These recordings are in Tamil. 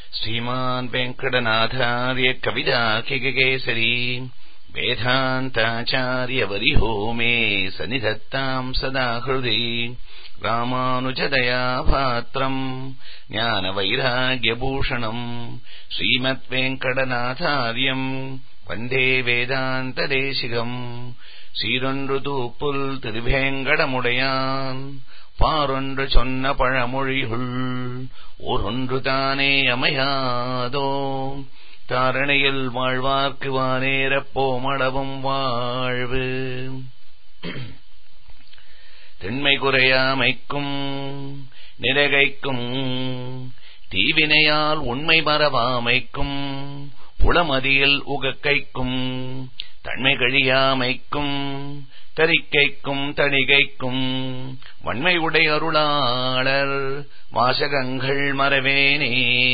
श्रीमान् वेङ्कटनाथार्य कविदाकिककेसरी वेदान्ताचार्यवरिहो मे सनिधत्ताम् सदा हृदि रामानुजदया पात्रम् ज्ञानवैराग्यभूषणम् श्रीमद्वेङ्कटनाथार्यम् வந்தே வேதாந்த தேசிகம் சீரொன்று தூப்புல் திருவேங்கடமுடையான் பாரொன்று சொன்ன பழமொழிகள் ஓரொன்று தானே அமையாதோ தாரணையில் வாழ்வார்க்கு வானேரப் போமளவும் வாழ்வு திண்மை குறையாமைக்கும் நிறகைக்கும் தீவினையால் உண்மை மறவாமைக்கும் புலமதியில் உகக்கைக்கும் தன்மை கழியாமைக்கும் தரிக்கைக்கும் தணிகைக்கும் வன்மை உடை அருளாளர் வாசகங்கள் மறவேனே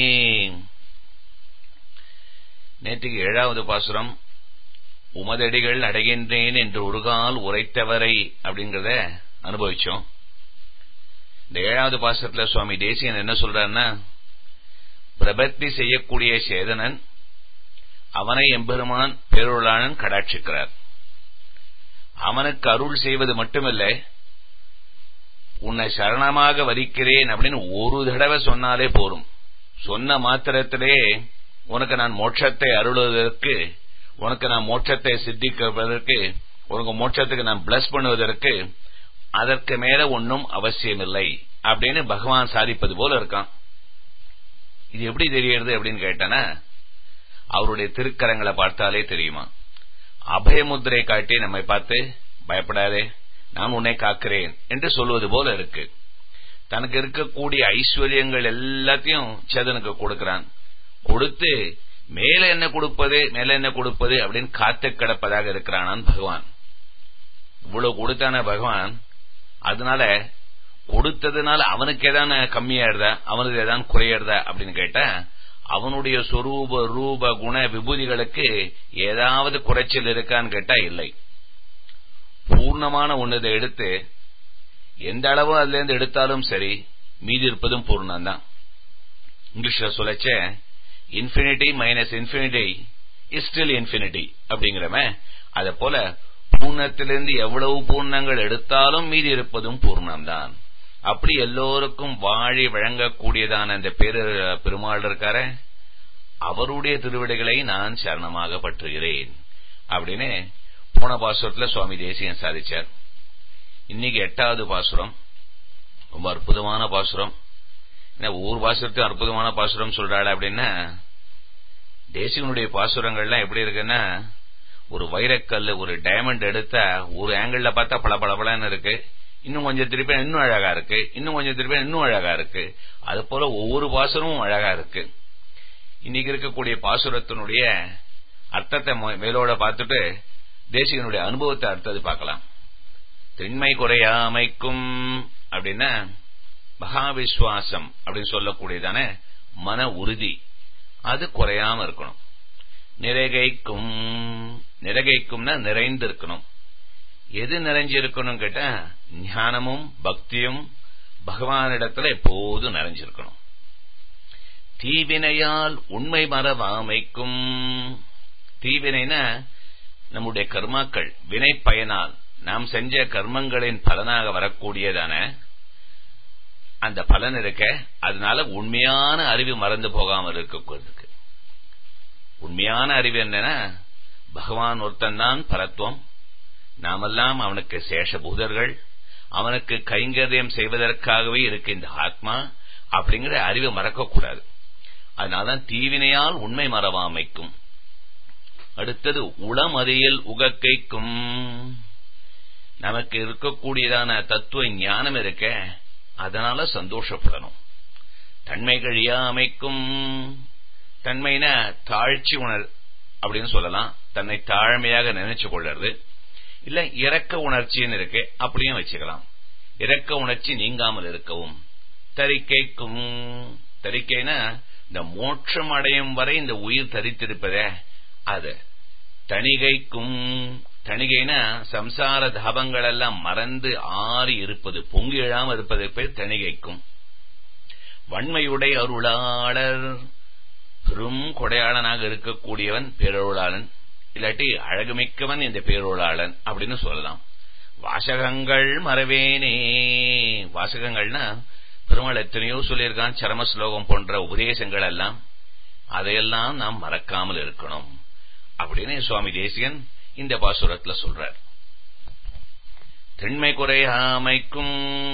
நேற்றுக்கு ஏழாவது பாசுரம் உமதடிகள் அடைகின்றேன் என்று ஒரு கால் உரைத்தவரை அப்படிங்கறத அனுபவிச்சோம் இந்த ஏழாவது பாசத்துல சுவாமி தேசியன் என்ன சொல்றாருன்னா பிரபத்தி செய்யக்கூடிய சேதனன் அவனை எம்பெருமான் பேருளாளன் கடாட்சிக்கிறார் அவனுக்கு அருள் செய்வது மட்டுமல்ல உன்னை சரணமாக வரிக்கிறேன் அப்படின்னு ஒரு தடவை சொன்னாலே போரும் சொன்ன மாத்திரத்திலே உனக்கு நான் மோட்சத்தை அருளுவதற்கு உனக்கு நான் மோட்சத்தை சித்திக்குவதற்கு உனக்கு மோட்சத்துக்கு நான் பிளஸ் பண்ணுவதற்கு அதற்கு மேல ஒன்னும் அவசியமில்லை அப்படின்னு பகவான் சாதிப்பது போல இருக்கான் இது எப்படி தெரியறது அப்படின்னு கேட்டானா அவருடைய திருக்கரங்களை பார்த்தாலே தெரியுமா அபயமுத்திரை காட்டி நம்மை பார்த்து பயப்படாதே நான் உன்னை காக்கிறேன் என்று சொல்வது போல இருக்கு தனக்கு இருக்கக்கூடிய ஐஸ்வர்யங்கள் எல்லாத்தையும் சேதனுக்கு கொடுக்கிறான் கொடுத்து மேல என்ன கொடுப்பது மேல என்ன கொடுப்பது அப்படின்னு காத்து கிடப்பதாக இருக்கிறானான் பகவான் இவ்வளவு கொடுத்தான பகவான் அதனால கொடுத்ததுனால அவனுக்கு ஏதான கம்மியாடுதா அவனுக்கு ஏதான் குறையறதா அப்படின்னு கேட்டா அவனுடைய சொரூப ரூப குண விபூதிகளுக்கு ஏதாவது குறைச்சல் இருக்கான்னு கேட்டா இல்லை பூர்ணமான ஒன்னதை எடுத்து எந்த அளவு அதுல இருந்து எடுத்தாலும் சரி மீதி இருப்பதும் பூர்ணம் தான் இங்கிலீஷ்ல சொல்லச்ச infinity minus infinity is still infinity அப்படிங்கிறவன் அத போல பூர்ணத்திலிருந்து எவ்வளவு பூர்ணங்கள் எடுத்தாலும் மீதி இருப்பதும் பூர்ணம் தான் அப்படி எல்லோருக்கும் வாழி வழங்கக்கூடியதான அந்த பேரு பெருமாள் இருக்கார அவருடைய திருவிடைகளை நான் சரணமாக பற்றுகிறேன் அப்படின்னு போன பாசுரத்துல சுவாமி தேசியன் சாதிச்சார் இன்னைக்கு எட்டாவது பாசுரம் ரொம்ப அற்புதமான பாசுரம் ஒவ்வொரு பாசுரத்தையும் அற்புதமான பாசுரம் சொல்றாள் அப்படின்னா தேசிகனுடைய பாசுரங்கள்லாம் எப்படி இருக்குன்னா ஒரு வைரக்கல் ஒரு டைமண்ட் எடுத்தா ஒரு ஆங்கிள் பார்த்தா பல பளபளன்னு இருக்கு இன்னும் கொஞ்சம் திருப்பி இன்னும் அழகா இருக்கு இன்னும் கொஞ்சம் திருப்பி இன்னும் அழகா இருக்கு அது போல ஒவ்வொரு பாசுரமும் அழகா இருக்கு இன்னைக்கு இருக்கக்கூடிய பாசுரத்தினுடைய அர்த்தத்தை மேலோட பார்த்துட்டு தேசிகனுடைய அனுபவத்தை அடுத்தது பார்க்கலாம் திண்மை குறையாமைக்கும் அப்படின்னா மகாவிஸ்வாசம் அப்படின்னு சொல்லக்கூடியதான மன உறுதி அது குறையாம இருக்கணும் நிறைகைக்கும் நிறைகைக்கும்னா நிறைந்து இருக்கணும் எது நிறைஞ்சிருக்கணும் கேட்டா ஞானமும் பக்தியும் பகவானிடத்துல எப்போதும் நிறைஞ்சிருக்கணும் தீவினையால் உண்மை மறவாமைக்கும் தீவினைனா நம்முடைய கர்மாக்கள் வினை பயனால் நாம் செஞ்ச கர்மங்களின் பலனாக வரக்கூடியதான அந்த பலன் இருக்க அதனால உண்மையான அறிவு மறந்து போகாமல் இருக்கிறதுக்கு உண்மையான அறிவு என்னன்னா பகவான் ஒருத்தன் தான் பரத்துவம் நாமெல்லாம் அவனுக்கு சேஷபூதர்கள் அவனுக்கு கைங்கரியம் செய்வதற்காகவே இருக்கு இந்த ஆத்மா அப்படிங்கிற அறிவை மறக்கக்கூடாது அதனால்தான் தீவினையால் உண்மை மறவாமைக்கும் அடுத்தது உளமதியில் உகக்கைக்கும் நமக்கு இருக்கக்கூடியதான தத்துவ ஞானம் இருக்க அதனால சந்தோஷப்படணும் தன்மை கழியாமைக்கும் தன்மைனா தாழ்ச்சி உணர் அப்படின்னு சொல்லலாம் தன்னை தாழ்மையாக நினைச்சு கொள்றது இல்ல இறக்க உணர்ச்சின்னு இருக்கு அப்படியும் வச்சுக்கலாம் இறக்க உணர்ச்சி நீங்காமல் இருக்கவும் தரிக்கைக்கும் தரிக்கைனா இந்த மோட்சம் அடையும் வரை இந்த உயிர் தரித்திருப்பதே அது தணிகைக்கும் தணிகைனா சம்சார தாபங்கள் எல்லாம் மறந்து ஆறி இருப்பது பொங்கி எழாம இருப்பதை பேர் தணிகைக்கும் வன்மையுடைய அருளாளர் பெரும் கொடையாளனாக இருக்கக்கூடியவன் பேரொருளாளன் இல்லாட்டி அழகுமிக்கவன் இந்த பேரொருளாளன் அப்படின்னு சொல்லலாம் வாசகங்கள் மறவேனே வாசகங்கள்னா பெருமாள் எத்தனையோ சொல்லியிருக்கான் சரம ஸ்லோகம் போன்ற உபதேசங்கள் எல்லாம் அதையெல்லாம் நாம் மறக்காமல் இருக்கணும் அப்படின்னு சுவாமி தேசிகன் இந்த பாசுரத்துல சொல்றார் திண்மை குறையாமைக்கும்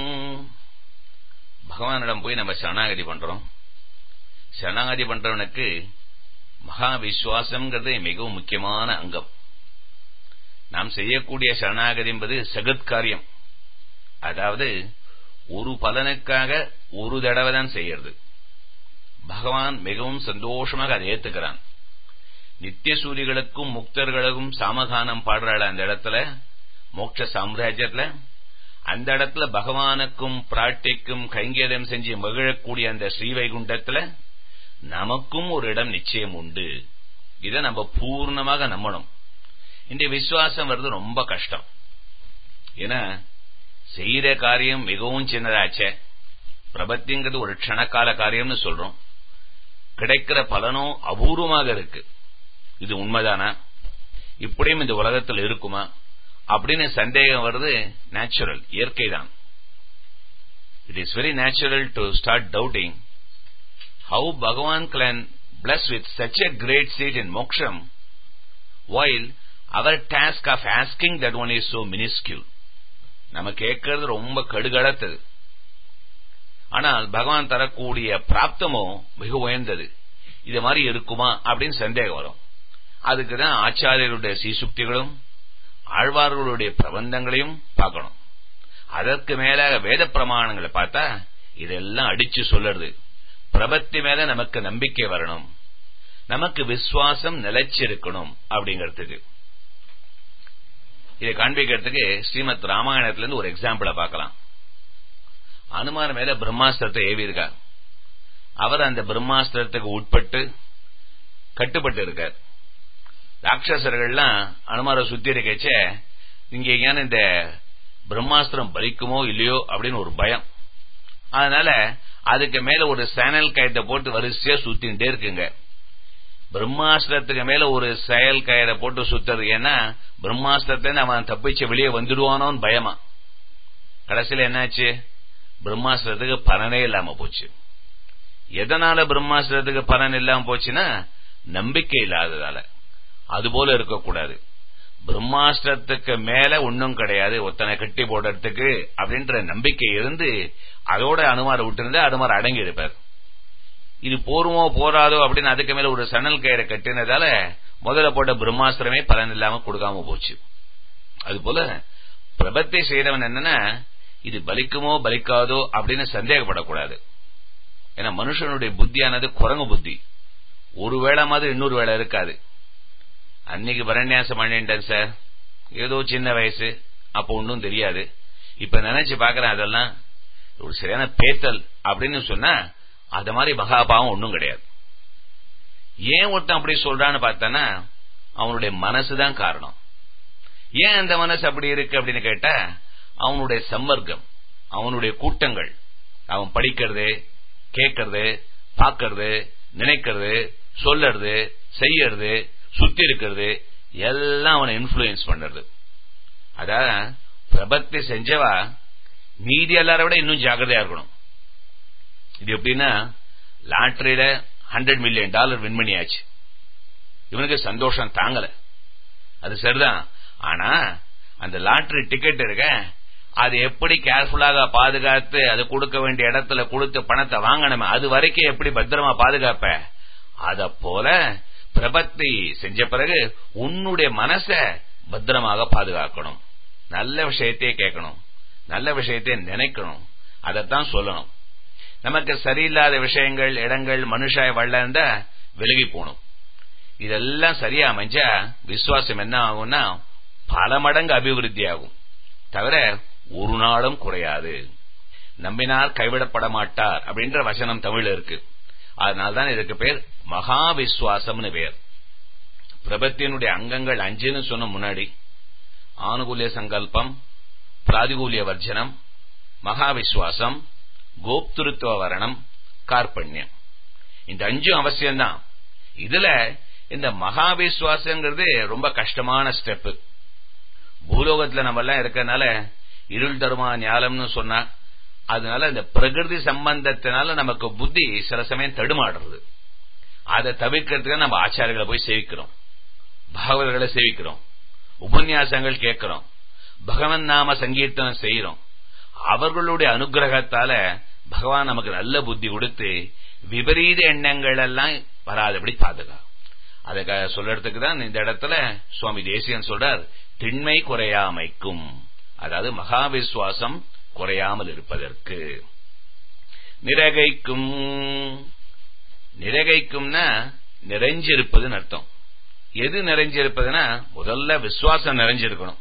பகவானிடம் போய் நம்ம சரணாகதி பண்றோம் சரணாகதி பண்றவனுக்கு மகா விசுவாசம்ங்கிறது மிகவும் முக்கியமான அங்கம் நாம் செய்யக்கூடிய சரணாகதி என்பது சகத்காரியம் அதாவது ஒரு பலனுக்காக ஒரு தடவை தான் செய்யறது பகவான் மிகவும் சந்தோஷமாக அதை ஏத்துக்கிறான் நித்திய சூரிகளுக்கும் முக்தர்களுக்கும் சாமகானம் பாடுறாள் அந்த இடத்துல மோட்ச சாம்ராஜ்யத்துல அந்த இடத்துல பகவானுக்கும் பிராட்டிக்கும் கைங்கரியம் செஞ்சு மகிழக்கூடிய அந்த ஸ்ரீவைகுண்டத்துல நமக்கும் ஒரு இடம் நிச்சயம் உண்டு இதை நம்ம பூர்ணமாக நம்பணும் இந்த விசுவாசம் வருது ரொம்ப கஷ்டம் ஏன்னா செய்யற காரியம் மிகவும் சின்னதாச்சே பிரபத்திங்கிறது ஒரு க்ஷணக்கால காரியம்னு சொல்றோம் கிடைக்கிற பலனும் அபூர்வமாக இருக்கு இது உண்மைதானா இப்படியும் இந்த உலகத்தில் இருக்குமா அப்படின்னு சந்தேகம் வருது நேச்சுரல் இயற்கை தான் it is very natural to start doubting how Bhagavan can bless with such a great seat in moksham while our task of asking that one is so minuscule நம்ம கேட்கறது ரொம்ப கடுகளத்தது ஆனால் பகவான் தரக்கூடிய பிராப்தமோ மிக உயர்ந்தது இது மாதிரி இருக்குமா அப்படின்னு சந்தேகம் வரும் அதுக்குதான் ஆச்சாரியருடைய சீசுக்திகளும் ஆழ்வார்களுடைய பிரபந்தங்களையும் பார்க்கணும் அதற்கு மேலாக வேத பிரமாணங்களை பார்த்தா இதெல்லாம் அடிச்சு சொல்லுறது பிரபத்தி மேல நமக்கு நம்பிக்கை வரணும் நமக்கு விசுவாசம் நிலைச்சிருக்கணும் அப்படிங்கறதுக்கு இதை காண்பிக்கிறதுக்கு ஸ்ரீமத் ராமாயணத்துல இருந்து ஒரு எக்ஸாம்பிள பார்க்கலாம் அனுமான் மேல பிரம்மாஸ்திரத்தை ஏவி இருக்கார் அவர் அந்த பிரம்மாஸ்திரத்துக்கு உட்பட்டு கட்டுப்பட்டு இருக்கார் ராட்சசர்கள்லாம் அனுமாரை சுத்தி இருக்கச்ச இங்க எங்கேயான இந்த பிரம்மாஸ்திரம் பலிக்குமோ இல்லையோ அப்படின்னு ஒரு பயம் அதனால அதுக்கு மேல ஒரு சேனல் கயத்தை போட்டு வரிசையா சுத்தின்டே இருக்குங்க பிரம்மாஸ்திரத்துக்கு மேல ஒரு செயல் கயிறை போட்டு சுத்துறது ஏன்னா பிரம்மாஸ்திரத்துல அவன் தப்பிச்சு வெளியே வந்துடுவானோன்னு பயமா கடைசியில என்னாச்சு பிரம்மாஸ்திரத்துக்கு பலனே இல்லாம போச்சு எதனால பிரம்மாஸ்திரத்துக்கு பலன் இல்லாம போச்சுன்னா நம்பிக்கை இல்லாததால அதுபோல இருக்கக்கூடாது பிரம்மாஸ்திரத்துக்கு மேல ஒன்னும் கிடையாது ஒத்தனை கட்டி போடுறதுக்கு அப்படின்ற நம்பிக்கை இருந்து அதோட அனுமாரை விட்டுருந்தா அனுமார் அடங்கி இருப்பார் இது போருமோ போராதோ அப்படின்னு அதுக்கு மேல ஒரு சணல் கயிறை கட்டினதால முதல்ல போட்ட பிரம்மாஸ்திரமே பலன் இல்லாம கொடுக்காம போச்சு அது போல பிரபத்தை செய்யறவன் என்னன்னா இது பலிக்குமோ பலிக்காதோ அப்படின்னு சந்தேகப்படக்கூடாது ஏன்னா மனுஷனுடைய புத்தியானது குரங்கு புத்தி ஒரு வேளை மாதிரி இன்னொரு வேளை இருக்காது அன்னைக்கு பரண்யாசம் பண்ணிட்டேன் சார் ஏதோ சின்ன வயசு அப்போ ஒன்றும் தெரியாது இப்ப நினைச்சு பாக்குறேன் அதெல்லாம் ஒரு சரியான பேத்தல் அப்படின்னு சொன்னா அது மாதிரி மகாபாவம் ஒன்றும் கிடையாது ஏன் ஒருத்தன் அப்படி சொல்றான்னு பார்த்தானா அவனுடைய மனசுதான் காரணம் ஏன் அந்த மனசு அப்படி இருக்கு அப்படின்னு கேட்டா அவனுடைய சம்பர்க்கம் அவனுடைய கூட்டங்கள் அவன் படிக்கிறது கேட்கறது பார்க்கறது நினைக்கிறது சொல்லறது செய்யறது சுத்தி இருக்கிறது எல்லாம் அவனை இன்ஃபுளுயன்ஸ் பண்றது அதாவது பிரபத்தி செஞ்சவா மீதி எல்லாரை விட இன்னும் ஜாகிரதையா இருக்கணும் இது எப்படின்னா லாட்டரியில ஹண்ட்ரட் மில்லியன் டாலர் வின் பண்ணியாச்சு இவனுக்கு சந்தோஷம் தாங்கல அது சரிதான் ஆனா அந்த லாட்டரி டிக்கெட் இருக்க அது எப்படி கேர்ஃபுல்லாக பாதுகாத்து அது கொடுக்க வேண்டிய இடத்துல கொடுத்து பணத்தை வாங்கணுமே அது வரைக்கும் எப்படி பத்திரமா பாதுகாப்ப அத போல பிரபத்தி செஞ்ச பிறகு உன்னுடைய மனச பத்திரமாக பாதுகாக்கணும் நல்ல விஷயத்தையே கேட்கணும் நல்ல விஷயத்தை நினைக்கணும் அதைத்தான் சொல்லணும் நமக்கு சரியில்லாத விஷயங்கள் இடங்கள் மனுஷாய் வளர்ந்த விலகி போகணும் இதெல்லாம் சரியா அமைஞ்சா விசுவாசம் என்ன ஆகும்னா பல மடங்கு அபிவிருத்தி ஆகும் தவிர ஒரு நாளும் குறையாது நம்பினார் கைவிடப்பட மாட்டார் அப்படின்ற வசனம் தமிழ் இருக்கு அதனால்தான் இதுக்கு பேர் மகா விஸ்வாசம்னு பேர் பிரபத்தினுடைய அங்கங்கள் அஞ்சுன்னு சொன்ன முன்னாடி ஆனுகூல்ய சங்கல்பம் பிராதிகூல்ய வர்ஜனம் மகா விஸ்வாசம் கோப்திருத்துவ வரணம் கார்பண்யம் இந்த அஞ்சும் அவசியம்தான் இதுல இந்த மகா விசுவாசங்கிறது ரொம்ப கஷ்டமான ஸ்டெப் பூலோகத்துல நம்ம எல்லாம் இருக்கறனால இருள் தருமா ஞாலம்னு சொன்னா அதனால இந்த பிரகிருதி சம்பந்தத்தினால நமக்கு புத்தி சில சமயம் தடுமாடுறது அதை தவிர்க்கிறதுக்கு நம்ம ஆச்சாரியர்களை போய் சேவிக்கிறோம் பாகவதர்களை சேவிக்கிறோம் உபன்யாசங்கள் கேட்கிறோம் பகவன் நாம சங்கீர்த்தனம் செய்யறோம் அவர்களுடைய அனுகிரகத்தால பகவான் நமக்கு நல்ல புத்தி கொடுத்து விபரீத எண்ணங்கள் எல்லாம் வராதபடி பாதுகா அதுக்காக சொல்றதுக்கு தான் இந்த இடத்துல சுவாமி தேசியன் சொல்றார் திண்மை குறையாமைக்கும் அதாவது மகா விசுவாசம் குறையாமல் இருப்பதற்கு நிறகைக்கும் நிறகைக்கும்னா நிறைஞ்சிருப்பதுன்னு அர்த்தம் எது நிறைஞ்சிருப்பதுன்னா முதல்ல விசுவாசம் நிறைஞ்சிருக்கணும்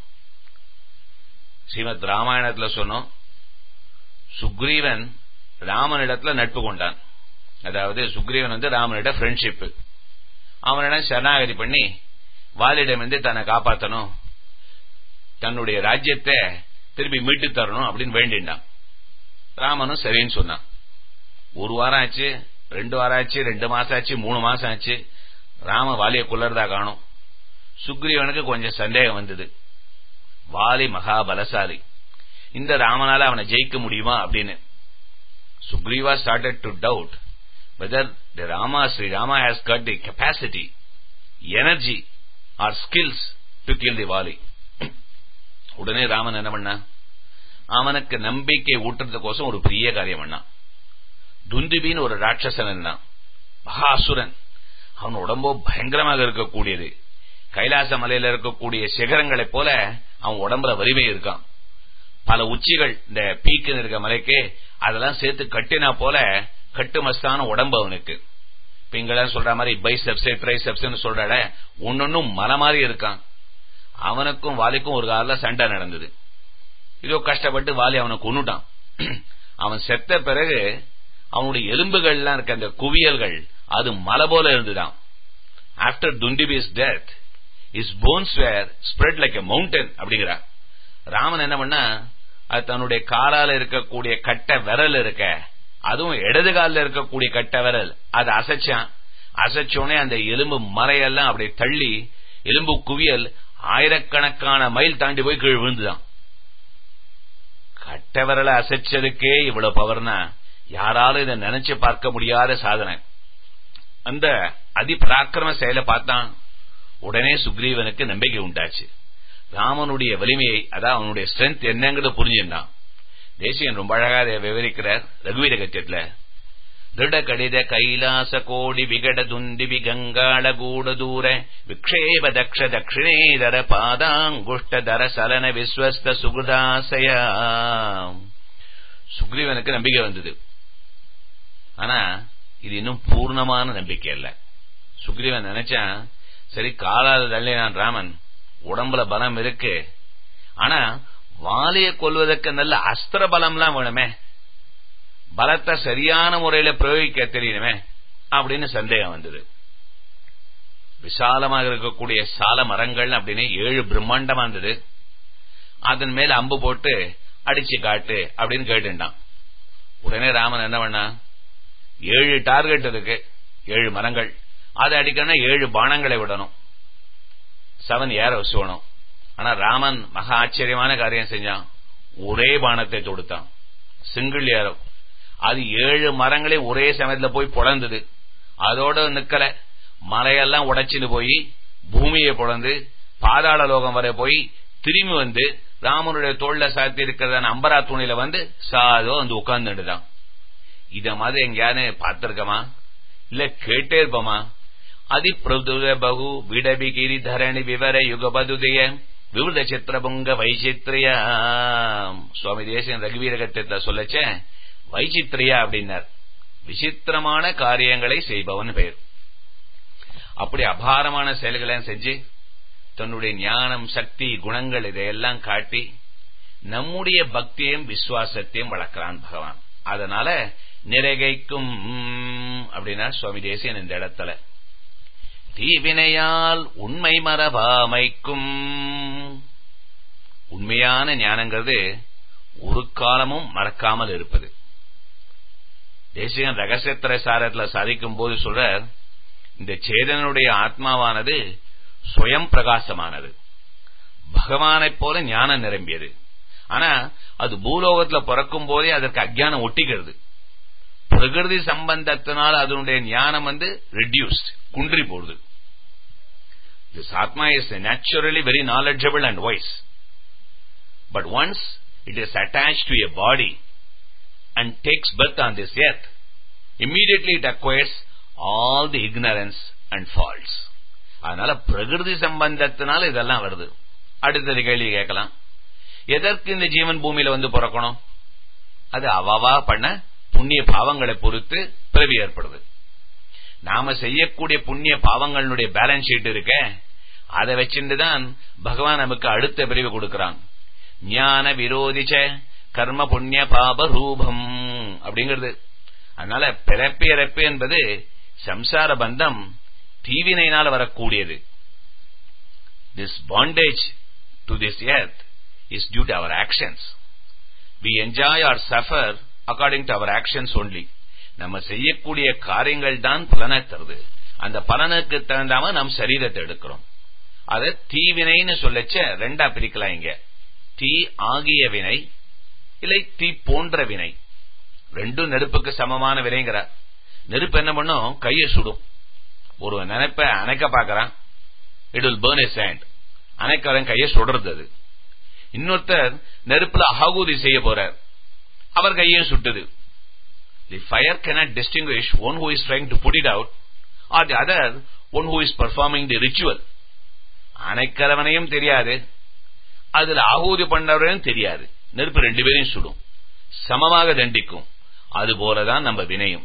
ஸ்ரீமத் ராமாயணத்துல சொன்னோம் சுக்ரீவன் ராமனிடத்துல நட்பு கொண்டான் அதாவது சுக்ரீவன் வந்து ராமனிட ஃப்ரெண்ட்ஷிப் அவனிடம் சரணாகதி பண்ணி வாலிடமிருந்து தன்னை காப்பாற்றணும் தன்னுடைய ராஜ்யத்தை திருப்பி மீட்டு தரணும் அப்படின்னு வேண்டிண்டான் ராமனும் சரின்னு சொன்னான் ஒரு வாரம் ஆச்சு ரெண்டு வாரம் ஆச்சு ரெண்டு மாசம் ஆச்சு மூணு மாசம் ஆச்சு ராம வாலிய குள்ளர்தா காணும் சுக்ரீவனுக்கு கொஞ்சம் சந்தேகம் வந்தது வாலி மகாபலசாலி இந்த ராமனால அவனை ஜெயிக்க முடியுமா அப்படின்னு Sugriva started to doubt whether the Rama Shri Rama has got the capacity energy or skills to kill the Vali உடனே ராமன் என்ன பண்ணா அவனுக்கு நம்பிக்கை ஊட்டுறதுக்கோசம் ஒரு பெரிய காரியம் பண்ணான் துந்துபின்னு ஒரு ராட்சசன் இருந்தான் மகாசுரன் அவன் உடம்போ பயங்கரமாக இருக்கக்கூடியது கைலாச மலையில இருக்கக்கூடிய சிகரங்களைப் போல அவன் உடம்புல வலிமை இருக்கான் பல உச்சிகள் இந்த பீக்குன்னு இருக்க மலைக்கு அதெல்லாம் சேர்த்து கட்டினா போல கட்டு மஸ்தான உடம்பு அவனுக்கு இப்ப இங்கெல்லாம் சொல்ற மாதிரி பைசெப்ஸ் ட்ரைசெப்ஸ் சொல்றாட ஒன்னொன்னும் மலை மாதிரி இருக்கான் அவனுக்கும் வாலிக்கும் ஒரு கால சண்டை நடந்தது இதோ கஷ்டப்பட்டு வாலி அவனை கொண்டுட்டான் அவன் செத்த பிறகு அவனுடைய எலும்புகள்லாம் இருக்க அந்த குவியல்கள் அது மலை போல இருந்துதான் after Dundubhi's death his bones were spread like a mountain அப்படிங்கிறார் ராமன் என்ன பண்ணா அது தன்னுடைய காலால இருக்கக்கூடிய கட்ட விரல் இருக்க அதுவும் இடது காலில் இருக்கக்கூடிய கட்ட விரல் அதை அசைச்சான் அசைச்சோடனே அந்த எலும்பு மலையெல்லாம் அப்படியே தள்ளி எலும்பு குவியல் ஆயிரக்கணக்கான மைல் தாண்டி போய் கீழ் விழுந்துதான் கட்ட விரலை அசைச்சதுக்கே இவ்வளவு பவர்னா யாராலும் இதை நினைச்சு பார்க்க முடியாத சாதனை அந்த அதிபராக்கிரம செயலை பார்த்தான் உடனே சுக்ரீவனுக்கு நம்பிக்கை உண்டாச்சு ராமனுடைய வலிமையை அதான் அவனுடைய ஸ்ட்ரென்த் என்னங்கிறத புரிஞ்சுட்டான் தேசியன் ரொம்ப அழகா அதை விவரிக்கிறார் ரகுவீர கத்தியத்துல திருட கடித கைலாச கோடி விகட துண்டி விகங்காள கூட தூர விக்ஷேப தக்ஷ தட்சிணேதர பாதாங்குஷ்ட தர சலன விஸ்வஸ்த சுகுதாசயா சுக்ரீவனுக்கு நம்பிக்கை வந்தது ஆனா இது இன்னும் பூர்ணமான நம்பிக்கை அல்ல சுக்ரீவன் நினைச்சான் சரி காலாத தள்ளினான் ராமன் உடம்புல பலம் இருக்கு ஆனா வாலிய கொல்வதற்கு நல்ல அஸ்திர பலம்லாம் வேணுமே பலத்தை சரியான முறையில பிரயோகிக்க தெரியணுமே அப்படின்னு சந்தேகம் வந்தது விசாலமாக இருக்கக்கூடிய சால மரங்கள் அப்படின்னு ஏழு பிரம்மாண்டமா இருந்தது அதன் மேல அம்பு போட்டு அடிச்சு காட்டு அப்படின்னு கேட்டுட்டான் உடனே ராமன் என்ன பண்ணா ஏழு டார்கெட் இருக்கு ஏழு மரங்கள் அதை அடிக்கணும்னா ஏழு பானங்களை விடணும் செவன் ஏரோஸ் வேணும் ஆனா ராமன் மகா ஆச்சரியமான காரியம் செஞ்சான் ஒரே பானத்தை தொடுத்தான் சிங்கிள் ஏரோ அது ஏழு மரங்களே ஒரே சமயத்துல போய் புலந்தது அதோட நிக்கல மலையெல்லாம் உடைச்சுன்னு போய் பூமியை புலந்து பாதாள லோகம் வரை போய் திரும்பி வந்து ராமனுடைய தோல்ல சாத்தி இருக்கிறதான அம்பரா துணியில வந்து சாதோ வந்து உட்கார்ந்துட்டுதான் இத மாதிரி எங்கேயானு பார்த்திருக்கமா இல்ல கேட்டே இருப்போமா அதி பிரதுர பகு விடபி கிரி தரணி விவர யுகபதுதய விவித சித்திரபுங்க வைச்சித்ரியா சுவாமி தேசியன் ரகுவீரகத்தை சொல்லச்ச வைச்சித்ரியா அப்படின்னார் விசித்திரமான காரியங்களை செய்பவன் பெயர் அப்படி அபாரமான செயல்களை செஞ்சு தன்னுடைய ஞானம் சக்தி குணங்கள் இதையெல்லாம் காட்டி நம்முடைய பக்தியையும் விசுவாசத்தையும் வளர்க்கிறான் பகவான் அதனால நிறைகைக்கும் அப்படின்னா சுவாமி தேசியன் இந்த இடத்துல தீவினையால் உண்மை மரபாமைக்கும் உண்மையான ஞானங்கிறது ஒரு காலமும் மறக்காமல் இருப்பது தேசியன் ரகசியத்திர சாரத்துல சாதிக்கும் போது சொல்ற இந்த சேதனுடைய ஆத்மாவானது சுயம் பிரகாசமானது பகவானைப் போல ஞானம் நிரம்பியது ஆனா அது பூலோகத்துல பிறக்கும் போதே அதற்கு அஜ்ஞானம் ஒட்டிக்கிறது பிரகிருதி சம்பந்தத்தினால் அதனுடைய ஞானம் வந்து ரெடியூஸ்ட் குன்றி போடுது this atma is naturally very knowledgeable and wise but once it is attach to a body and takes birth on this earth immediately it acquires all the ignorance and faults அதனால பிரகிருதி சம்பந்தத்தினால இதெல்லாம் வருது அடுத்தது கேள்வி கேட்கலாம் எதற்கு இந்த ஜீவன் பூமியில வந்து பிறக்கணும் அது அவாவா பண்ண புண்ணிய பாவங்களை பொறுத்து பிறவி ஏற்படுது நாம செய்யக்கூடிய புண்ணிய பாவங்களுடைய பேலன்ஸ் ஷீட் இருக்க அதை வச்சுட்டு தான் பகவான் நமக்கு அடுத்த பிரிவு கொடுக்கிறான் ஞான விரோதிச்ச கர்ம புண்ணிய பாப ரூபம் அப்படிங்கிறது அதனால பிறப்பு இறப்பு என்பது சம்சார பந்தம் தீவினையினால் வரக்கூடியது this bondage to this earth is due to our actions we enjoy or suffer according to our actions only நம்ம செய்யக்கூடிய காரியங்கள் தான் பலனை தருது அந்த பலனுக்கு தகுந்தாம நம் சரீரத்தை எடுக்கிறோம் அத தீவினைன்னு சொல்லச்ச ரெண்டா பிரிக்கலாம் இங்க தீ ஆகிய வினை இல்லை தீ போன்ற வினை ரெண்டும் நெருப்புக்கு சமமான வினைங்கிறார் நெருப்பு என்ன பண்ணும் கையை சுடும் ஒரு நினைப்ப அணைக்க பாக்குறான் it will burn his hand அணைக்கிறவன் கையை சுடுறது அது இன்னொருத்தர் நெருப்புல அகூதி செய்ய போறார் அவர் கையும் சுட்டுது the fire cannot distinguish one who is trying to put it out or the other one who is performing the ritual அணைக்கிறவனையும் தெரியாது அதுல ஆகூதி பண்ணவரையும் தெரியாது நெருப்பு ரெண்டு பேரையும் சுடும் சமமாக தண்டிக்கும் அதுபோலதான் நம்ம வினையும்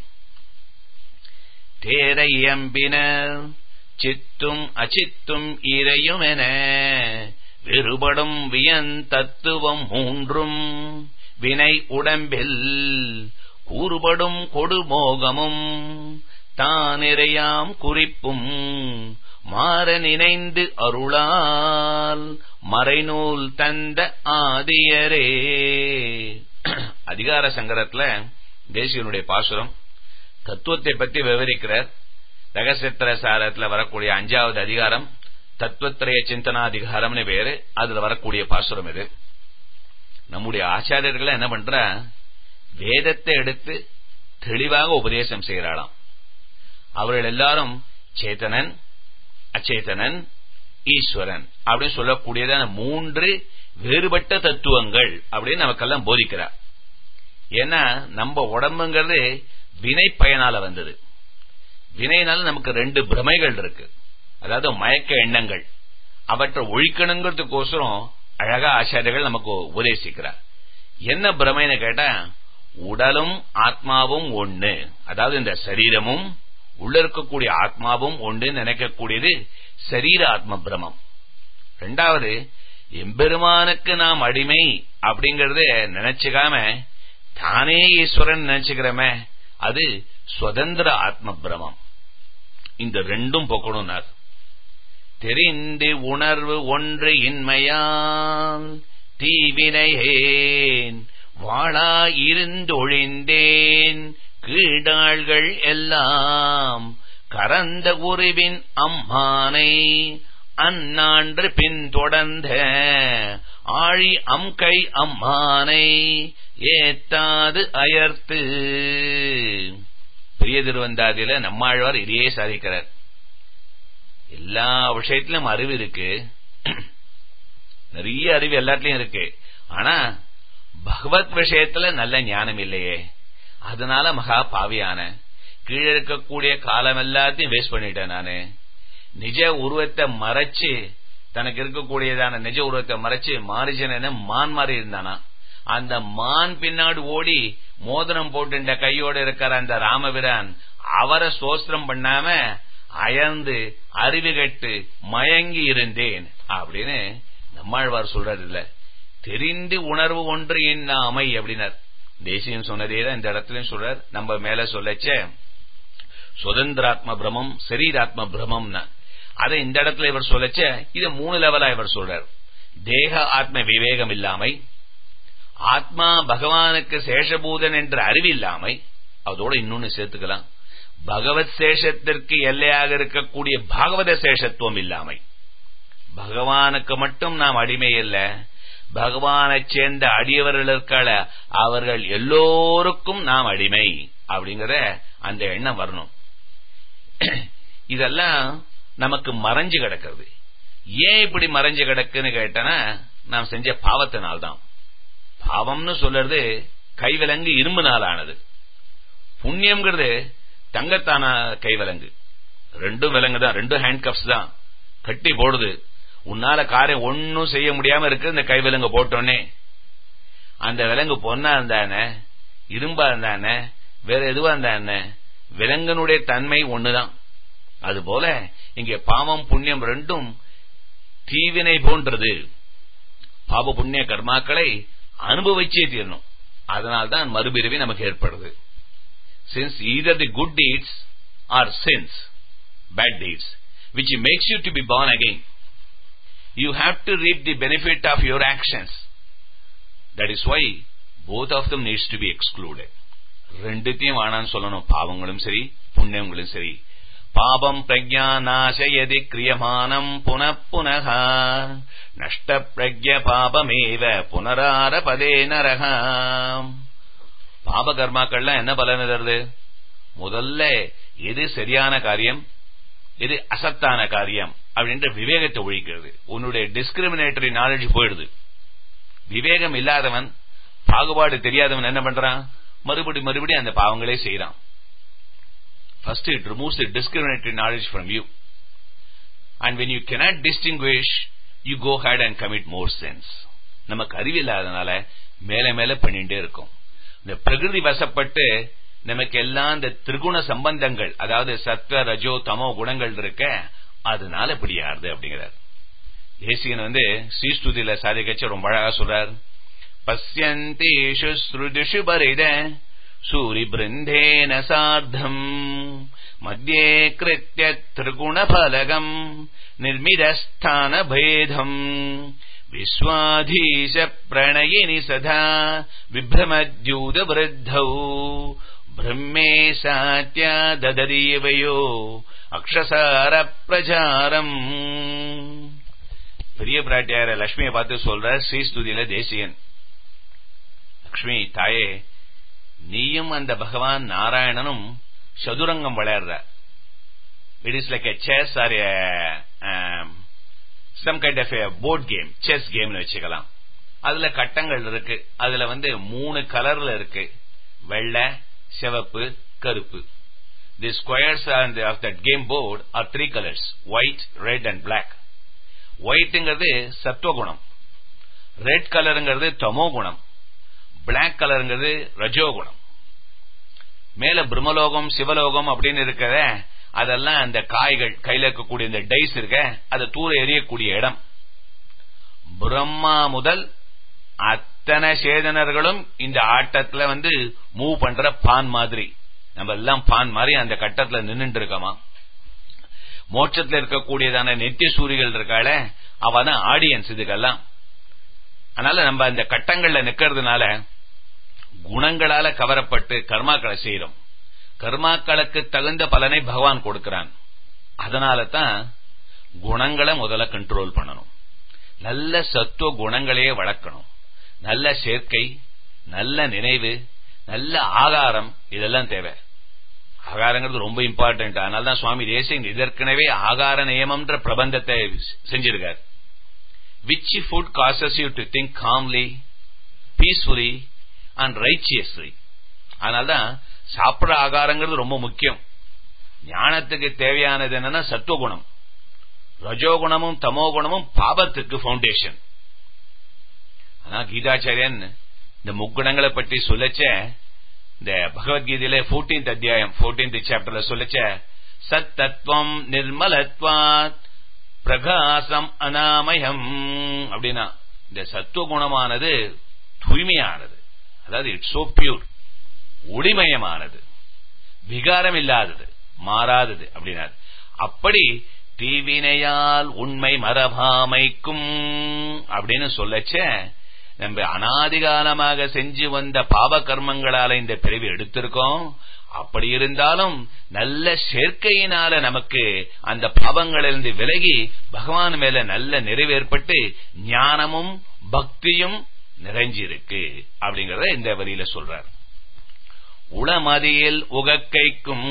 தேரையம்பினர் சித்தும் அச்சித்தும் இறையும் என வெறுபடும் வியன் தத்துவம் மூன்றும் வினை உடம்பில் கூறுபடும் கொடுமோகமும் தானிறையாம் குறிப்பும் மாற நினைந்து அருளால் மறைநூல் தந்த ஆதியரே அதிகார சங்கரத்துல தேசியனுடைய பாசுரம் தத்துவத்தை பற்றி விவரிக்கிறார் ரகசியத்திர சாரத்துல வரக்கூடிய அஞ்சாவது அதிகாரம் தத்துவத்திரைய சிந்தனாதிகாரம்னு பேரு அதுல வரக்கூடிய பாசுரம் இது நம்முடைய ஆச்சாரியர்கள் என்ன பண்ற வேதத்தை எடுத்து தெளிவாக உபதேசம் செய்யறாளாம் அவர்கள் எல்லாரும் சேத்தனன் அச்சேதனன் ஈஸ்வரன் அப்படின்னு சொல்லக்கூடியதான மூன்று வேறுபட்ட தத்துவங்கள் அப்படின்னு நமக்கெல்லாம் போதிக்கிறார் ஏன்னா நம்ம உடம்புங்கிறது வினை பயனால வந்தது வினைனால நமக்கு ரெண்டு பிரமைகள் இருக்கு அதாவது மயக்க எண்ணங்கள் அவற்றை ஒழிக்கணுங்கிறதுக்கோசரம் அழகா ஆச்சாரியர்கள் நமக்கு உபதேசிக்கிறார் என்ன பிரமைன்னு கேட்டா உடலும் ஆத்மாவும் ஒண்ணு அதாவது இந்த சரீரமும் உள்ள இருக்கக்கூடிய ஆத்மாவும் ஒன்று நினைக்கக்கூடியது சரீர ஆத்ம பிரமம் ரெண்டாவது எம்பெருமானுக்கு நாம் அடிமை அப்படிங்கறத நினைச்சுக்காம தானே ஈஸ்வரன் நினைச்சுக்கிறோமே அது சுதந்திர ஆத்ம பிரமம் இந்த ரெண்டும் போக்கணும்னார் தெரிந்து உணர்வு ஒன்று இன்மையால் தீவினையேன் வாழா இருந்தொழிந்தேன் கீடாள்கள் எல்லாம் கரந்த உருவின் அம்மானை அந்நான்று பின்தொடர்ந்த ஆழி அம்கை அம்மானை ஏத்தாது அயர்த்து பெரிய திருவந்தாதியில நம்மாழ்வார் இதையே சாதிக்கிறார் எல்லா விஷயத்திலும் அறிவு இருக்கு நிறைய அறிவு எல்லாத்துலயும் இருக்கு ஆனா பகவத் விஷயத்துல நல்ல ஞானம் இல்லையே அதனால மகா பாவியான கீழே இருக்கக்கூடிய காலம் எல்லாத்தையும் வேஸ்ட் பண்ணிட்டேன் நானு நிஜ உருவத்தை மறைச்சு தனக்கு இருக்கக்கூடியதான நிஜ உருவத்தை மறைச்சு மாரிஜன மான் மாதிரி இருந்தானா அந்த மான் பின்னாடி ஓடி மோதிரம் போட்டுண்ட கையோட இருக்கிற அந்த ராமபிரான் அவரை சோஸ்திரம் பண்ணாம அயர்ந்து அறிவு கட்டு மயங்கி இருந்தேன் அப்படின்னு நம்மாழ்வார் சொல்றாரு இல்ல தெரிந்து உணர்வு ஒன்று இன்னாமை அப்படின்னார் தேசியம் சொன்னதே தான் இந்த இடத்துலயும் சொல்றார் நம்ம மேல சொல்லச்ச சுதந்திராத்ம பிரமம் சரீராத்ம பிரமம்னா அதை இந்த இடத்துல இவர் சொல்லச்ச இத மூணு லெவலா இவர் சொல்றார் தேக ஆத்ம விவேகம் இல்லாமை ஆத்மா பகவானுக்கு சேஷபூதன் என்ற அறிவு இல்லாமை அதோட இன்னொன்னு சேர்த்துக்கலாம் பகவத் சேஷத்திற்கு எல்லையாக இருக்கக்கூடிய பாகவத சேஷத்துவம் இல்லாமை பகவானுக்கு மட்டும் நாம் அடிமை இல்ல பகவானை சேர்ந்த அடியவர்களுக்கால அவர்கள் எல்லோருக்கும் நாம் அடிமை அப்படிங்கிற அந்த எண்ணம் வரணும் இதெல்லாம் நமக்கு மறைஞ்சு கிடக்கிறது ஏன் இப்படி மறைஞ்சு கிடக்குன்னு கேட்டனா நாம் செஞ்ச பாவத்தினால்தான் பாவம்னு சொல்றது கைவிலங்கு இரும்பு நாளானது புண்ணியம்ங்கிறது தங்கத்தான கைவிலங்கு ரெண்டும் விலங்கு தான் ரெண்டும் ஹேண்ட் கப்ஸ் தான் கட்டி போடுது உன்னால காரியம் ஒன்னும் செய்ய முடியாம இருக்கு இந்த கைவிலங்கு போட்டோன்னே அந்த விலங்கு பொண்ணா இருந்தானே இரும்பா இருந்தானே வேற எதுவா இருந்தானே விலங்கனுடைய தன்மை ஒண்ணுதான் அதுபோல இங்கே பாவம் புண்ணியம் ரெண்டும் தீவினை போன்றது பாப புண்ணிய கர்மாக்களை அனுபவிச்சே தீரணும் அதனால்தான் மறுபிறவி நமக்கு ஏற்படுது sins either the good deeds or sins bad deeds which makes you to be born again. You have to reap the benefit of your actions. That is why both of them needs to be excluded. ரெண்டுத்தையும் வேணான்னு சொல்லணும் பாவங்களும் சரி புண்ணியங்களும் சரி பாபம் பிரஜா நாசயதி கிரியமானம் புன புனக நஷ்ட பிரஜ பாபமேவ புனரார பதே நரக பாப கர்மாக்கள்லாம் என்ன பலன் தருது முதல்ல எது சரியான காரியம் எது அசத்தான காரியம் அப்படின்ற விவேகத்தை ஒழிக்கிறது உன்னுடைய டிஸ்கிரிமினேட்டரி நாலேஜ் போயிடுது விவேகம் இல்லாதவன் பாகுபாடு தெரியாதவன் என்ன பண்றான் மறுபடி மறுபடி அந்த பாவங்களே செய்யறான் first it removes the discriminatory knowledge from you and when you cannot distinguish you go ahead and commit more sins நமக்கு அறிவு இல்லாதனால மேல மேல பண்ணிட்டே இருக்கும் இந்த பிரகிருதி வசப்பட்டு நமக்கு எல்லாம் இந்த திரிகுண சம்பந்தங்கள் அதாவது சத்வ ரஜோ தமோ குணங்கள் இருக்க அதனால இப்படி ஆறுது அப்படிங்கிறார் தேசிகன் வந்து ஸ்ரீஸ்துதியில சாதிக்கச்ச ரொம்ப அழகா சொல்றார் பசியந்தேஷு ஸ்ருதிஷு பரித சூரி பிருந்தேன சார்த்தம் மத்தியே கிருத்திய திரிகுண பலகம் நிர்மிதஸ்தான பேதம் விஸ்வாதீஷ பிரணயினி சதா விப்ரமத்யூத விருத்தௌ பிரம்மே சாத்தியா தததீவயோ அக்ஷசார பிரச்சாரம் பெரிய பிராட்டியார லட்சுமியை பார்த்து சொல்ற ஸ்ரீஸ்துதியில தேசியன் லக்ஷ்மி தாயே நீயும் அந்த பகவான் நாராயணனும் சதுரங்கம் விளையாடுற it is like a chess or some kind of board game chess கேம்னு வச்சுக்கலாம் அதுல கட்டங்கள் இருக்கு அதுல வந்து மூணு கலர்ல இருக்கு வெள்ளை சிவப்பு கருப்பு the squares of that game board are three colours white red and black ஒயிட்ங்கிறது சத்துவகுணம் ரெட் கலருங்கிறது தமோ குணம் பிளாக் கலருங்கிறது ரஜோகுணம் மேல பிரம்மலோகம் சிவலோகம் அப்படின்னு இருக்கிற அதெல்லாம் அந்த காய்கள் கையில இருக்கக்கூடிய இந்த டைஸ் இருக்க அதை தூர எறியக்கூடிய இடம் பிரம்மா முதல் அத்தனை சேதனர்களும் இந்த ஆட்டத்துல வந்து மூவ் பண்ற பான் மாதிரி நம்ம எல்லாம் பான் மாதிரி அந்த கட்டத்துல நின்றுட்டு இருக்கமா மோட்சத்துல இருக்கக்கூடியதான நெத்திய சூரிகள் இருக்காள அவதான் ஆடியன்ஸ் இதுக்கெல்லாம் அதனால நம்ம அந்த கட்டங்கள்ல நிக்கிறதுனால குணங்களால கவரப்பட்டு கர்மாக்களை செய்யறோம் கர்மாக்களுக்கு தகுந்த பலனை பகவான் கொடுக்கிறான் அதனால தான் குணங்களை முதல்ல கண்ட்ரோல் பண்ணணும் நல்ல சத்துவ குணங்களையே வளர்க்கணும் நல்ல சேர்க்கை நல்ல நினைவு நல்ல ஆகாரம் இதெல்லாம் தேவை ஆகாரங்கிறது ரொம்ப இம்பார்ட்டன்ட் அதனால தான் சுவாமி தேசிங் இதற்கெனவே ஆகார நியமம்ன்ற பிரபந்தத்தை செஞ்சிருக்கார் which food causes you to think calmly peacefully and righteously அதனால்தான் சாப்பிட்ற ஆகாரங்கிறது ரொம்ப முக்கியம் ஞானத்துக்கு தேவையானது என்னன்னா சத்துவகுணம் ரஜோகுணமும் தமோ குணமும் பாபத்துக்கு பவுண்டேஷன் ஆனா கீதாச்சாரியன் இந்த முக்குணங்களை பற்றி சொல்லச்ச இந்த பகவத்கீதையில போர்டீன்த் அத்தியாயம் போர்டீன்த் சாப்டர்ல சொல்லச்ச சத் தத்துவம் நிர்மலத்வாத் பிரகாசம் அனாமயம் அப்படின்னா இந்த சத்துவ குணமானது தூய்மையானது அதாவது இட்ஸ் சோ பியூர் ஒளிமயமானது விகாரம் இல்லாதது மாறாதது அப்படின்னா அப்படி தீவினையால் உண்மை மரபாமைக்கும் அப்படின்னு சொல்லச்ச நம்ம அனாதிகாலமாக செஞ்சு வந்த பாவ கர்மங்களால இந்த பிறவி எடுத்திருக்கோம் அப்படி இருந்தாலும் நல்ல சேர்க்கையினால நமக்கு அந்த பாவங்களிலிருந்து விலகி பகவான் மேல நல்ல நிறைவேற்பட்டு ஞானமும் பக்தியும் நிறைஞ்சிருக்கு அப்படிங்கறத இந்த வரியில சொல்றார் உளமதியில் உகக்கைக்கும்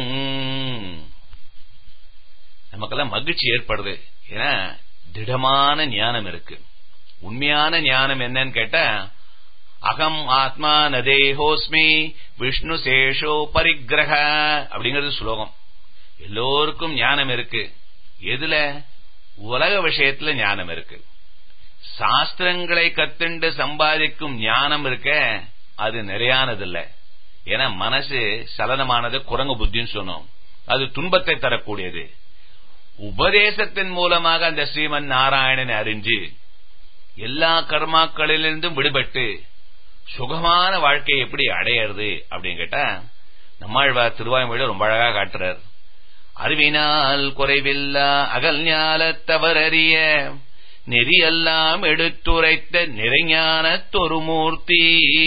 நமக்கெல்லாம் மகிழ்ச்சி ஏற்படுது ஏன்னா திடமான ஞானம் இருக்கு உண்மையான ஞானம் என்னன்னு கேட்டா அகம் ஆத்மா நதேஹோஸ்மி விஷ்ணு சேஷோ பரிகிரக அப்படிங்கிறது ஸ்லோகம் எல்லோருக்கும் ஞானம் இருக்கு எதுல உலக விஷயத்துல ஞானம் இருக்கு சாஸ்திரங்களை கத்துண்டு சம்பாதிக்கும் ஞானம் இருக்க அது நிறையானதில்ல ஏன்னா மனசு சலனமானது குரங்கு புத்தின்னு சொன்னோம் அது துன்பத்தை தரக்கூடியது உபதேசத்தின் மூலமாக அந்த ஸ்ரீமன் நாராயணனை அறிஞ்சு எல்லா கர்மாக்களிலிருந்தும் விடுபட்டு சுகமான வாழ்க்கையை எப்படி அடையிறது அப்படின்னு கேட்டா நம்மாழ்வார் திருவாய்மொழியில ரொம்ப அழகா காட்டுறார் அறிவினால் குறைவில்லா அகல் ஞாலத்தவரறிய நெறியெல்லாம் எடுத்துரைத்த நிறைஞான தொருமூர்த்தி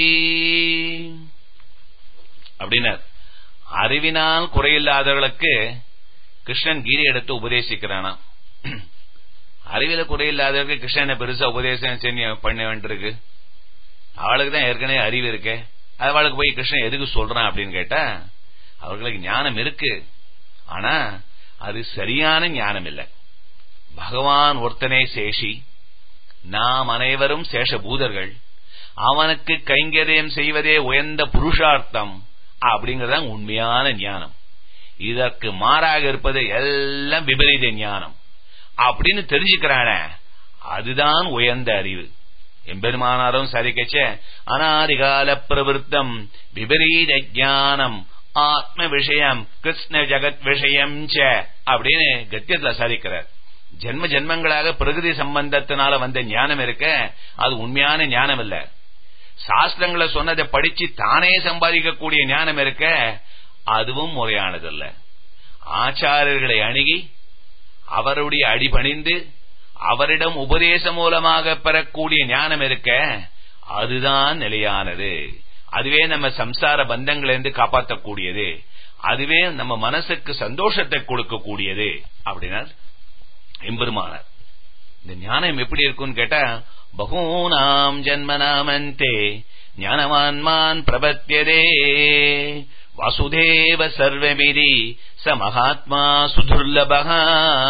அப்படின்னார் அறிவினால் குறையில்லாதவர்களுக்கு கிருஷ்ணன் கீதை எடுத்து உபதேசிக்கிறானா அறிவில குறையில்லாதவருக்கு கிருஷ்ணனை பெருசா உபதேசம் செய்ய பண்ண வேண்டியிருக்கு அவளுக்கு தான் ஏற்கனவே அறிவு இருக்கே அவளுக்கு போய் கிருஷ்ணன் எதுக்கு சொல்றான் அப்படின்னு கேட்டா அவர்களுக்கு ஞானம் இருக்கு ஆனா அது சரியான ஞானம் இல்லை பகவான் ஒருத்தனே சேஷி நாம் அனைவரும் சேஷபூதர்கள் அவனுக்கு கைங்கரியம் செய்வதே உயர்ந்த புருஷார்த்தம் அப்படிங்கறத உண்மையான ஞானம் இதற்கு மாறாக இருப்பது எல்லாம் விபரீத ஞானம் அப்படின்னு தெரிஞ்சுக்கிறான அதுதான் உயர்ந்த அறிவு எம்பெருமானாரும் சரிக்கச்ச அனாதிகால பிரவருத்தம் விபரீத ஞானம் ஆத்ம விஷயம் கிருஷ்ண ஜெகத் விஷயம் ச அப்படின்னு கத்தியத்துல சாதிக்கிறார் ஜென்ம ஜென்மங்களாக பிரகிருதி சம்பந்தத்தினால வந்த ஞானம் இருக்க அது உண்மையான ஞானம் இல்ல சாஸ்திரங்களை சொன்னதை படிச்சு தானே சம்பாதிக்கக்கூடிய ஞானம் இருக்க அதுவும் முறையானதல்ல ஆச்சாரியர்களை அணுகி அவருடைய அடிபணிந்து அவரிடம் உபதேசம் மூலமாக பெறக்கூடிய ஞானம் இருக்க அதுதான் நிலையானது அதுவே நம்ம சம்சார பந்தங்களிலிருந்து காப்பாற்றக்கூடியது அதுவே நம்ம மனசுக்கு சந்தோஷத்தை கொடுக்கக்கூடியது அப்படின்னா எம்பெருமானார் இந்த ஞானம் எப்படி இருக்கும்னு கேட்டா பகூனாம் ஜன்மனாமந்தே ஞானவான்மான் பிரபத்தியதே வாசுதேவ சர்வமிதி ச மகாத்மா சுதுர்லபகா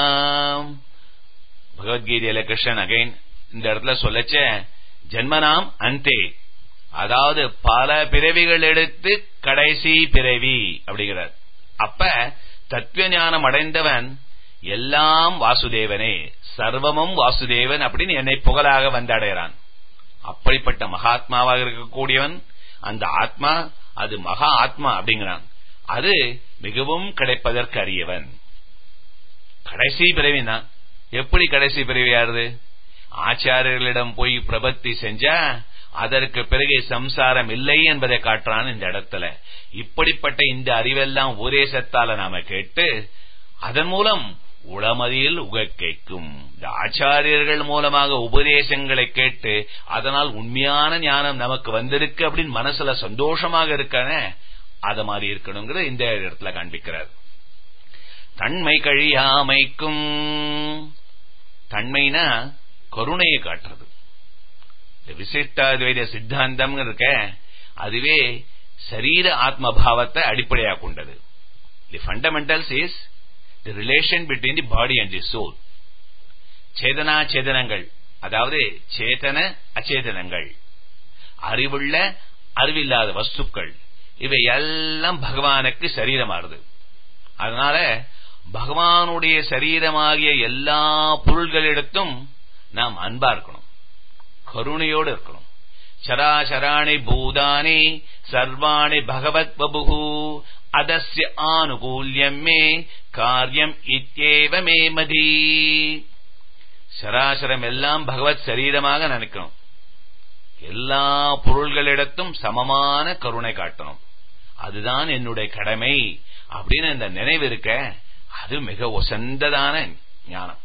பகவத்கீதையில கிருஷ்ணன் அகைன் இந்த இடத்துல சொல்லச்ச ஜன்மனாம் அந்தே அதாவது பல பிறவிகள் எடுத்து கடைசி பிறவி அப்படிங்கிறார் அப்ப தத்துவ ஞானம் அடைந்தவன் எல்லாம் வாசுதேவனே சர்வமும் வாசுதேவன் அப்படின்னு என்னை புகழாக வந்தடைகிறான் அப்படிப்பட்ட மகாத்மாவாக இருக்கக்கூடியவன் அந்த ஆத்மா அது மகா ஆத்மா அப்படிங்கிறான் அது மிகவும் கிடைப்பதற்கு அறியவன் கடைசி பிறவி தான் எப்படி கடைசி பிறவியாருது ஆச்சாரியர்களிடம் போய் பிரபத்தி செஞ்சா அதற்கு பிறகு சம்சாரம் இல்லை என்பதை காட்டுறான் இந்த இடத்துல இப்படிப்பட்ட இந்த அறிவெல்லாம் உபதேசத்தால நாம கேட்டு அதன் மூலம் உளமதியில் உகக்கைக்கும் இந்த ஆச்சாரியர்கள் மூலமாக உபதேசங்களை கேட்டு அதனால் உண்மையான ஞானம் நமக்கு வந்திருக்கு அப்படின்னு மனசுல சந்தோஷமாக இருக்கானே அத மாதிரி இருக்கணுங்கிற இந்த இடத்துல காண்பிக்கிறார் தன்மை கழியாமைக்கும் தன்மைனா கருணையை காட்டுறது இந்த விசிஷ்டாத்வைத சித்தாந்தம் இருக்க அதுவே சரீர ஆத்மபாவத்தை அடிப்படையாக கொண்டது the fundamentals is the relation between the body and the soul சேதனா சேதனங்கள் அதாவது சேதன அச்சேதனங்கள் அறிவுள்ள அறிவில்லாத வஸ்துக்கள் இவை எல்லாம் பகவானுக்கு சரீரமாறுது அதனால பகவானுடைய சரீரமாகிய எல்லா பொருள்களிடத்தும் நாம் அன்பா இருக்கணும் கருணையோடு இருக்கணும் சராசராணி பூதானி சர்வாணி பகவத் பபுகு அதஸ்ய ஆனுகூல்யம் மே காரியம் இத்தியேவ மே மதி சராசரம் எல்லாம் பகவத் சரீரமாக நினைக்கணும் எல்லா பொருள்களிடத்தும் சமமான கருணை காட்டணும் அதுதான் என்னுடைய கடமை அப்படின்னு இந்த நினைவு இருக்க அது மிக உசந்ததான ஞானம்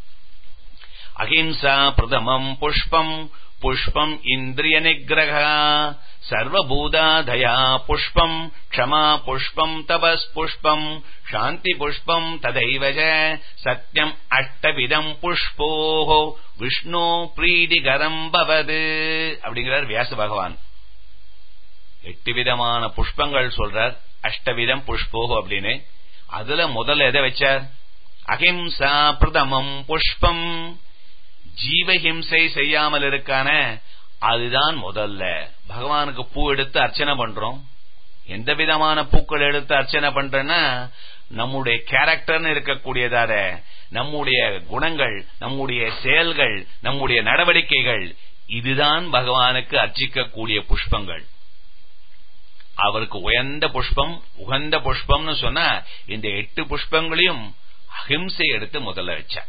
அஹிம்சா பிரதமம் புஷ்பம் புஷ்பம் இந்திரிய நிகிரக சர்வபூதாதயா புஷ்பம் க்ஷமா புஷ்பம் தபஸ் புஷ்பம் சாந்தி புஷ்பம் ததைவஜ சத்யம் அஷ்டவிதம் புஷ்போஹோ விஷ்ணு பிரீதிகரம் பவது அப்படிங்கிறார் வியாச பகவான் எட்டு விதமான புஷ்பங்கள் சொல்றார் அஷ்டவிதம் புஷ்போஹோ அப்படின்னு அதுல முதல்ல எதை வச்சார் அஹிம்சா பிரதமம் புஷ்பம் ஜீவஹிம்சை செய்யாமல் இருக்கான அதுதான் முதல்ல பகவானுக்கு பூ எடுத்து அர்ச்சனை பண்றோம் எந்த விதமான பூக்கள் எடுத்து அர்ச்சனை பண்றேன்னா நம்முடைய கேரக்டர்னு இருக்கக்கூடியதார நம்முடைய குணங்கள் நம்முடைய செயல்கள் நம்முடைய நடவடிக்கைகள் இதுதான் பகவானுக்கு அர்ச்சிக்கக்கூடிய புஷ்பங்கள் அவருக்கு உயர்ந்த புஷ்பம் உகந்த புஷ்பம்னு சொன்னா இந்த எட்டு புஷ்பங்களையும் அஹிம்சை எடுத்து முதல்ல வச்சா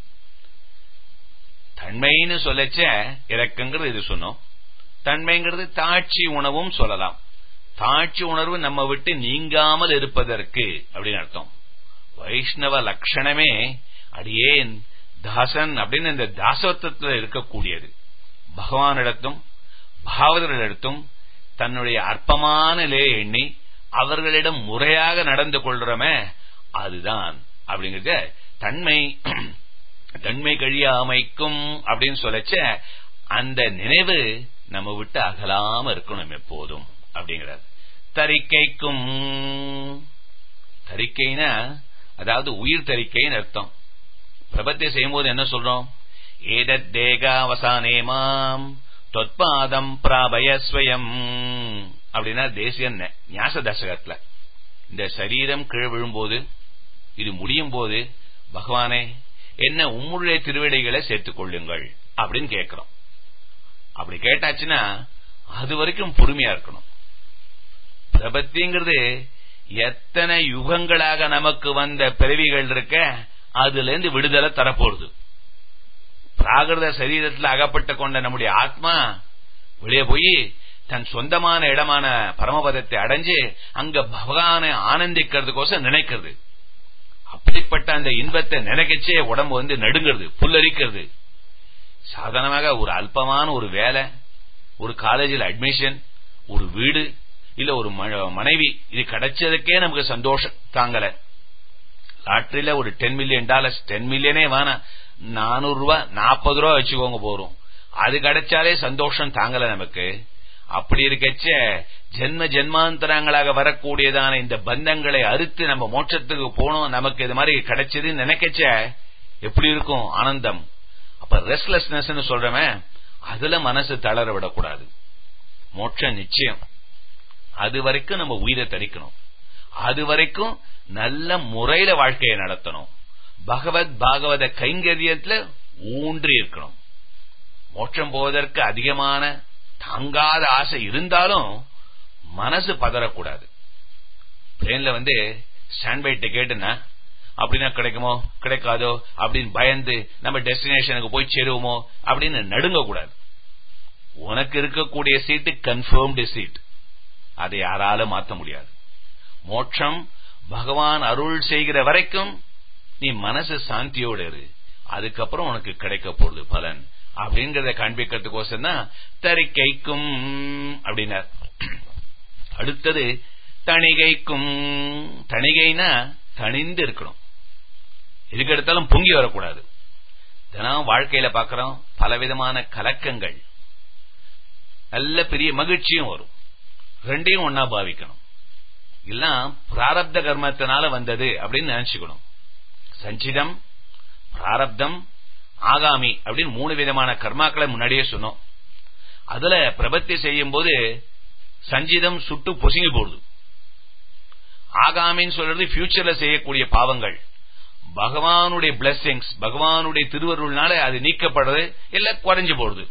தன்மைன்னு சொல்லச்ச இறக்கங்கிறது இது சொன்னோம் தன்மைங்கிறது தாட்சி உணவும் சொல்லலாம் தாட்சி உணர்வு நம்ம விட்டு நீங்காமல் இருப்பதற்கு அப்படின்னு அர்த்தம் வைஷ்ணவ லட்சணமே அடியேன் தாசன் அப்படின்னு இந்த தாசத்துவத்தில் இருக்கக்கூடியது பகவானிடத்தும் பாவதர்களிடத்தும் தன்னுடைய அற்பமான நிலையை எண்ணி அவர்களிடம் முறையாக நடந்து கொள்றோமே அதுதான் அப்படிங்கிறது தன்மை தன்மை கழியாமைக்கும் அப்படின்னு சொல்லச்ச அந்த நினைவு நம்ம விட்டு அகலாம இருக்கணும் எப்போதும் அப்படிங்கிறார் தரிக்கைக்கும் தரிக்கைனா அதாவது உயிர் தரிக்கைன்னு அர்த்தம் பிரபத்தை செய்யும்போது என்ன சொல்றோம் ஏதத் தேகாவசானே மாம் தொத்பாதம் பிராபயஸ்வயம் அப்படின்னா தேசிய ஞாச தசகத்துல இந்த சரீரம் கீழ் விழும்போது இது முடியும் போது பகவானே என்ன உம்முடைய திருவிடைகளை சேர்த்துக் கொள்ளுங்கள் அப்படின்னு கேட்கிறோம் அப்படி கேட்டாச்சுன்னா அது வரைக்கும் பொறுமையா இருக்கணும் பிரபத்திங்கிறது எத்தனை யுகங்களாக நமக்கு வந்த பிறவிகள் இருக்க அதுல இருந்து விடுதலை தரப்போகுது பிராகிருத சரீரத்தில் அகப்பட்டு கொண்ட நம்முடைய ஆத்மா வெளியே போய் தன் சொந்தமான இடமான பரமபதத்தை அடைஞ்சு அங்க பகவானை ஆனந்திக்கிறதுக்கோசம் நினைக்கிறது அப்படிப்பட்ட அந்த இன்பத்தை நினைக்கச்சே உடம்பு வந்து நடுங்கிறது புல்லரிக்கிறது சாதாரணமாக ஒரு அல்பமான ஒரு வேலை ஒரு காலேஜில் அட்மிஷன் ஒரு வீடு இல்ல ஒரு மனைவி இது கிடைச்சதுக்கே நமக்கு சந்தோஷம் தாங்கல லாட்டரியில ஒரு டென் மில்லியன் டாலர்ஸ் டென் மில்லியனே வேணாம் நானூறு ரூபாய் நாற்பது ரூபா வச்சுக்கோங்க போறோம் அது கிடைச்சாலே சந்தோஷம் தாங்கல நமக்கு அப்படி இருக்கச்ச ஜென்ம ஜென்மாந்தரங்களாக வரக்கூடியதான இந்த பந்தங்களை அறுத்து நம்ம மோட்சத்துக்கு போனோம் நமக்கு இது மாதிரி கிடைச்சதுன்னு நினைக்கச்ச எப்படி இருக்கும் ஆனந்தம் அப்ப ரெஸ்ட்லெஸ்னஸ் சொல்றமே அதுல மனசு தளர விடக்கூடாது மோட்சம் நிச்சயம் அது வரைக்கும் நம்ம உயிரை தரிக்கணும் அது வரைக்கும் நல்ல முறையில வாழ்க்கையை நடத்தணும் பகவத் பாகவத கைங்கரியத்துல ஊன்றி இருக்கணும் மோட்சம் போவதற்கு அதிகமான தாங்காத ஆசை இருந்தாலும் மனசு பதறக்கூடாது பிளேன்ல வந்து ஸ்டாண்ட் பை டிக்கெட்னா அப்படின்னா கிடைக்குமோ கிடைக்காதோ அப்படின்னு பயந்து நம்ம டெஸ்டினேஷனுக்கு போய் சேருவோமோ அப்படின்னு நடுங்க கூடாது உனக்கு இருக்கக்கூடிய சீட்டு கன்ஃபர்ம்டு சீட் அதை யாராலும் மாற்ற முடியாது மோட்சம் பகவான் அருள் செய்கிற வரைக்கும் நீ மனசு சாந்தியோடு இரு அதுக்கப்புறம் உனக்கு கிடைக்க போகுது பலன் அப்படிங்கறத காண்பிக்கிறதுக்கோசம் தான் தரிக்கைக்கும் அப்படின்னார் அடுத்தது தணிகைக்கும் தணிகைனா தணிந்து இருக்கணும் எதுக்கு எடுத்தாலும் பொங்கி வரக்கூடாது தினம் வாழ்க்கையில பாக்கிறோம் பலவிதமான கலக்கங்கள் நல்ல பெரிய மகிழ்ச்சியும் வரும் ரெண்டையும் ஒன்னா பாவிக்கணும் எல்லாம் பிராரப்த கர்மத்தினால வந்தது அப்படின்னு நினைச்சுக்கணும் சஞ்சிதம் பிராரப்தம் ஆகாமி அப்படின்னு மூணு விதமான கர்மாக்களை முன்னாடியே சொன்னோம் அதுல பிரபத்தி செய்யும் போது சஞ்சிதம் சுட்டு பொசுங்கி போடுது ஆகாமின்னு சொல்றது பியூச்சர்ல செய்யக்கூடிய பாவங்கள் பகவானுடைய பிளஸ்ஸிங்ஸ் பகவானுடைய திருவருள்னால அது நீக்கப்படுறது இல்ல குறைஞ்சு போடுது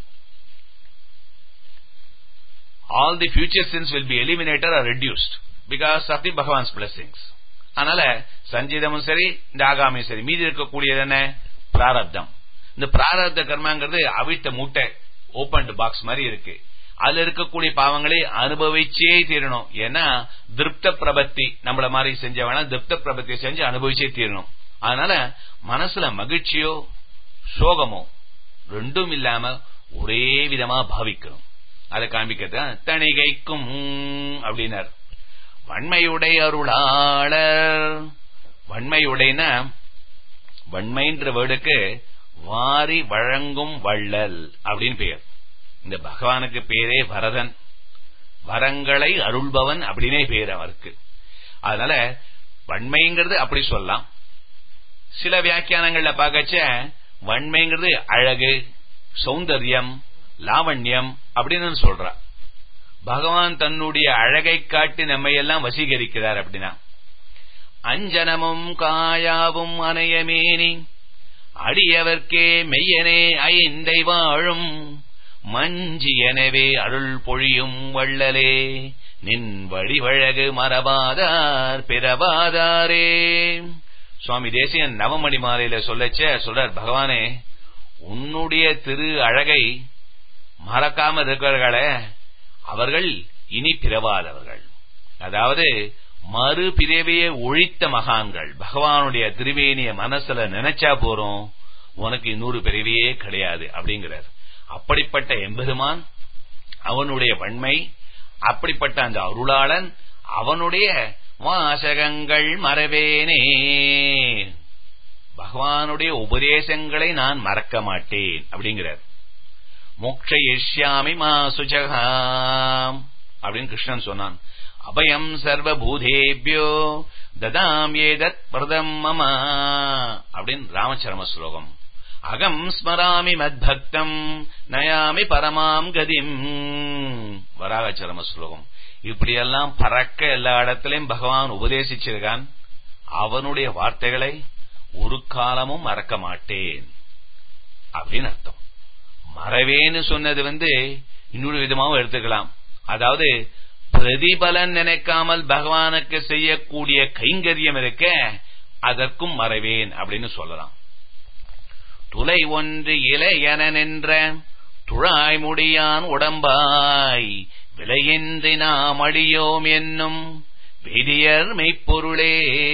all the future sins will be eliminated or reduced because of the Bhagavan's blessings அதனால சஞ்சீதமும் சரி இந்த ஆகாமியும் சரி மீதி இருக்கக்கூடியது என்ன பிராரப்தம் இந்த பிராரப்த கர்மாங்கிறது அவித்த மூட்டை ஓபன் பாக்ஸ் மாதிரி இருக்கு அதுல இருக்கக்கூடிய பாவங்களை அனுபவிச்சே தீரணும் ஏன்னா திருப்த பிரபத்தி நம்மள மாதிரி செஞ்ச வேணா திருப்த பிரபத்தி செஞ்சு அனுபவிச்சே தீரணும் அதனால மனசுல மகிழ்ச்சியோ சோகமோ ரெண்டும் இல்லாம ஒரே விதமா பாவிக்கணும் அதை காண்பிக்கிறது தணிகைக்கும் அப்படின்னார் வன்மையுடை அருளாளர் வன்மையுடைன வன்மைன்ற வேர்டுக்கு வாரி வழங்கும் வள்ளல் அப்படின்னு பெயர் இந்த பகவானுக்கு பேரே வரதன் வரங்களை அருள்பவன் அப்படின்னே பேர் அவருக்கு அதனால வன்மைங்கிறது அப்படி சொல்லலாம் சில வியாக்கியானங்கள்ல பார்க்கச்ச வன்மைங்கிறது அழகு சௌந்தர்யம் லாவண்யம் அப்படின்னு சொல்றா பகவான் தன்னுடைய அழகை காட்டி நம்மை எல்லாம் வசீகரிக்கிறார் அப்படின்னா அஞ்சனமும் காயாவும் அணையமேனி அடியவர்க்கே மெய்யனே ஐந்தை வாழும் மஞ்சி எனவே அருள் பொழியும் வள்ளலே நின் வழிவழகு மரபாதார் பிறவாதாரே சுவாமி தேசியன் நவமணி மாலையில சொல்லச்ச சொல்றார் பகவானே உன்னுடைய திரு அழகை மறக்காம இருக்கிறார்களே அவர்கள் இனி பிறவாதவர்கள் அதாவது மறு பிறவியை ஒழித்த மகான்கள் பகவானுடைய திருவேணிய மனசுல நினைச்சா போறோம் உனக்கு இன்னொரு பிறவியே கிடையாது அப்படிங்கிறார் அப்படிப்பட்ட எம்பெருமான் அவனுடைய வன்மை அப்படிப்பட்ட அந்த அருளாளன் அவனுடைய வாசகங்கள் மறவேனே பகவானுடைய உபதேசங்களை நான் மறக்க மாட்டேன் அப்படிங்கிறார் மோக்ஷயிஷ்யாமி மா சுஜகாம் அப்படின்னு கிருஷ்ணன் சொன்னான் அபயம் சர்வபூதேபியோ ததாம் ஏதத் பிரதம் மம அப்படின்னு ராமச்சரம ஸ்லோகம் அகம் ஸ்மராமி மத்பக்தம் நயாமி பரமாம் கதிம் வராகச்சரம ஸ்லோகம் இப்படியெல்லாம் பறக்க எல்லா இடத்திலையும் பகவான் உபதேசிச்சிருக்கான் அவனுடைய வார்த்தைகளை ஒரு காலமும் மறக்க மாட்டேன் அப்படின்னு அர்த்தம் மறவேன்னு சொன்னது வந்து இன்னொரு விதமாவும் எடுத்துக்கலாம் அதாவது பிரதிபலன் நினைக்காமல் பகவானுக்கு செய்யக்கூடிய கைங்கரியம் இருக்க அதற்கும் மறவேன் அப்படின்னு சொல்லலாம் துளை ஒன்று இளையன நின்ற துழாய் முடியான் உடம்பாய் விலையின்றி நாம் அடியோம் என்னும் வெடியர் மெய்ப்பொருளே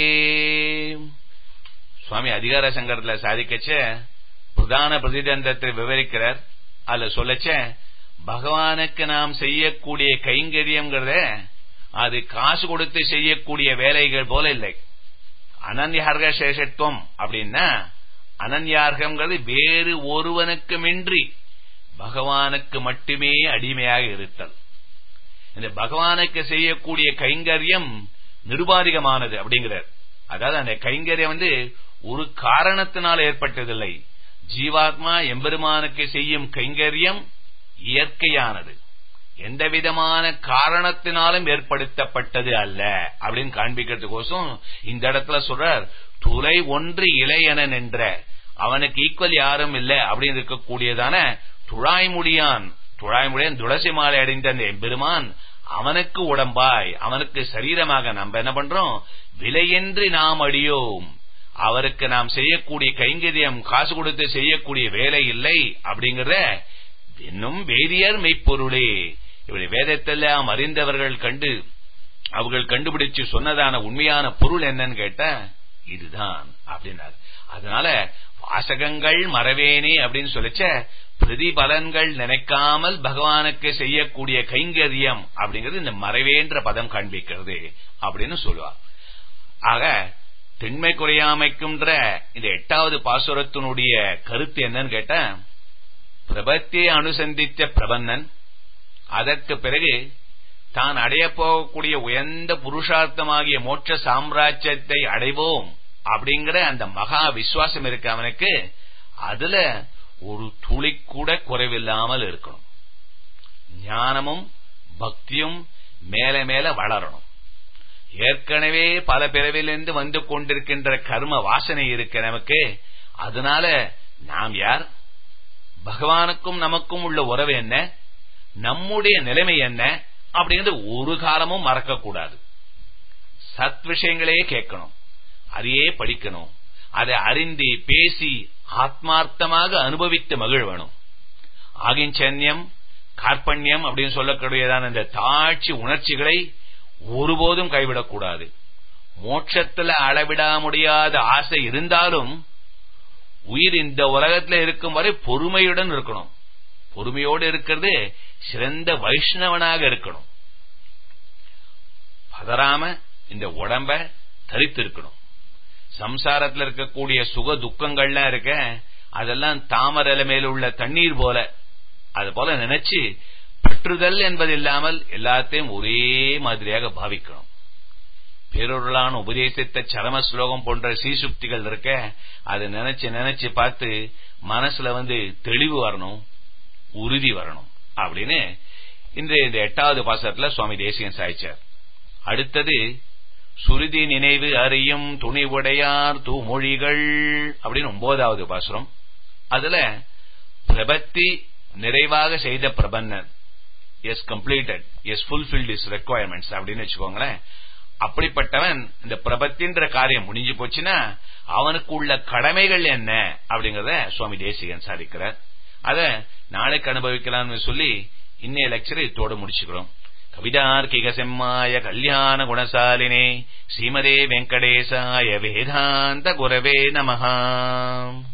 சுவாமி அதிகார சங்கரத்துல சாதிக்கச்ச பிரதான பிரதிதந்தத்தை விவரிக்கிறார் அதுல சொல்லச்ச பகவானுக்கு நாம் செய்யக்கூடிய கைங்கரியம்ங்கிறத அது காசு கொடுத்து செய்யக்கூடிய வேலைகள் போல இல்லை அனன்யார்க சேஷத்துவம் அப்படின்னா அனன்யார்கம்ங்கிறது வேறு ஒருவனுக்குமின்றி பகவானுக்கு மட்டுமே அடிமையாக இருத்தல் இந்த பகவானுக்கு செய்யக்கூடிய கைங்கரியம் நிருபாதிகமானது அப்படிங்கிறார் அதாவது அந்த கைங்கரியம் வந்து ஒரு காரணத்தினால் ஏற்பட்டதில்லை ஜீவாத்மா எம்பெருமானுக்கு செய்யும் கைங்கரியம் இயற்கையானது எந்த விதமான காரணத்தினாலும் ஏற்படுத்தப்பட்டது அல்ல அப்படின்னு காண்பிக்கிறதுக்கோசம் இந்த இடத்துல சொல்றார் துளை ஒன்று இளையன நின்ற அவனுக்கு ஈக்குவல் யாரும் இல்லை அப்படின்னு இருக்கக்கூடியதான துழாய்முடியான் துழாய்முடியான் துளசி மாலை அடைந்த அந்த எம்பெருமான் அவனுக்கு உடம்பாய் அவனுக்கு சரீரமாக நம்ம என்ன பண்றோம் விலையின்றி நாம் அடியோம் அவருக்கு நாம் செய்யக்கூடிய கைங்கரியம் காசு கொடுத்து செய்யக்கூடிய வேலை இல்லை அப்படிங்கறத இன்னும் வேதியர் மெய்ப்பொருளே இப்படி வேதத்தெல்லாம் அறிந்தவர்கள் கண்டு அவர்கள் கண்டுபிடிச்சு சொன்னதான உண்மையான பொருள் என்னன்னு கேட்டா இதுதான் அப்படின்னாரு அதனால வாசகங்கள் மறவேனே அப்படின்னு சொல்லிச்ச பிரதிபலன்கள் நினைக்காமல் பகவானுக்கு செய்யக்கூடிய கைங்கரியம் அப்படிங்கிறது இந்த மறைவேன்ற பதம் காண்பிக்கிறது அப்படின்னு சொல்லுவார் ஆக திண்மை குறையாமைக்கும்ன்ற இந்த எட்டாவது பாசுரத்தினுடைய கருத்து என்னன்னு கேட்ட பிரபத்தியை அனுசந்தித்த பிரபன்னன் அதற்கு பிறகு தான் அடைய போகக்கூடிய உயர்ந்த புருஷார்த்தமாகிய மோட்ச சாம்ராஜ்யத்தை அடைவோம் அப்படிங்கிற அந்த மகா விசுவாசம் இருக்கு அவனுக்கு அதுல ஒரு துளி கூட குறைவில்லாமல் இருக்கணும் ஞானமும் பக்தியும் மேல மேல வளரணும் ஏற்கனவே பல பிறவிலிருந்து வந்து கொண்டிருக்கின்ற கர்ம வாசனை இருக்கு நமக்கு அதனால நாம் யார் பகவானுக்கும் நமக்கும் உள்ள உறவு என்ன நம்முடைய நிலைமை என்ன அப்படிங்கிறது ஒரு காலமும் மறக்கக்கூடாது சத் விஷயங்களே கேட்கணும் அதையே படிக்கணும் அதை அறிந்து பேசி ஆத்மார்த்தமாக அனுபவித்து மகிழ்வணும் ஆகிஞ்சன்யம் கார்பண்யம் அப்படின்னு சொல்லக்கூடியதான இந்த தாட்சி உணர்ச்சிகளை ஒருபோதும் கைவிடக்கூடாது மோட்சத்துல அளவிட முடியாத ஆசை இருந்தாலும் உயிர் இந்த உலகத்துல இருக்கும் வரை பொறுமையுடன் இருக்கணும் பொறுமையோடு இருக்கிறது சிறந்த வைஷ்ணவனாக இருக்கணும் பதறாம இந்த உடம்ப தரித்து இருக்கணும் சம்சாரத்தில் இருக்கக்கூடிய சுக துக்கங்கள்லாம் இருக்க அதெல்லாம் தாமரல மேல உள்ள தண்ணீர் போல அது போல நினைச்சு பற்றுதல் என்பது இல்லாமல் எல்லாத்தையும் ஒரே மாதிரியாக பாவிக்கணும் பேரொருளான உபதேசித்த சரம ஸ்லோகம் போன்ற சீசுக்திகள் இருக்க அதை நினைச்சு நினைச்சு பார்த்து மனசுல வந்து தெளிவு வரணும் உறுதி வரணும் அப்படின்னு இன்றைய இந்த எட்டாவது பாசத்துல சுவாமி தேசியன் சாய்ச்சார் அடுத்தது சுருதி நினைவு அறியும் துணிவுடையார் தூமொழிகள் அப்படின்னு ஒன்பதாவது பாசுரம் அதுல பிரபத்தி நிறைவாக செய்த பிரபன்னன் has completed has fulfilled his requirements அப்படின்னு வச்சுக்கோங்களேன் அப்படிப்பட்டவன் இந்த பிரபத்தின்ற காரியம் முடிஞ்சு போச்சுன்னா அவனுக்கு உள்ள கடமைகள் என்ன அப்படிங்கறத சுவாமி தேசிகன் சாதிக்கிறார் அத நாளைக்கு அனுபவிக்கலாம்னு சொல்லி இன்னைய லெக்சர் இத்தோடு முடிச்சுக்கிறோம் கவிதார்க்கிக செம்மாய கல்யாண குணசாலினே ஸ்ரீமதே வெங்கடேசாய வேதாந்த குரவே நமஹா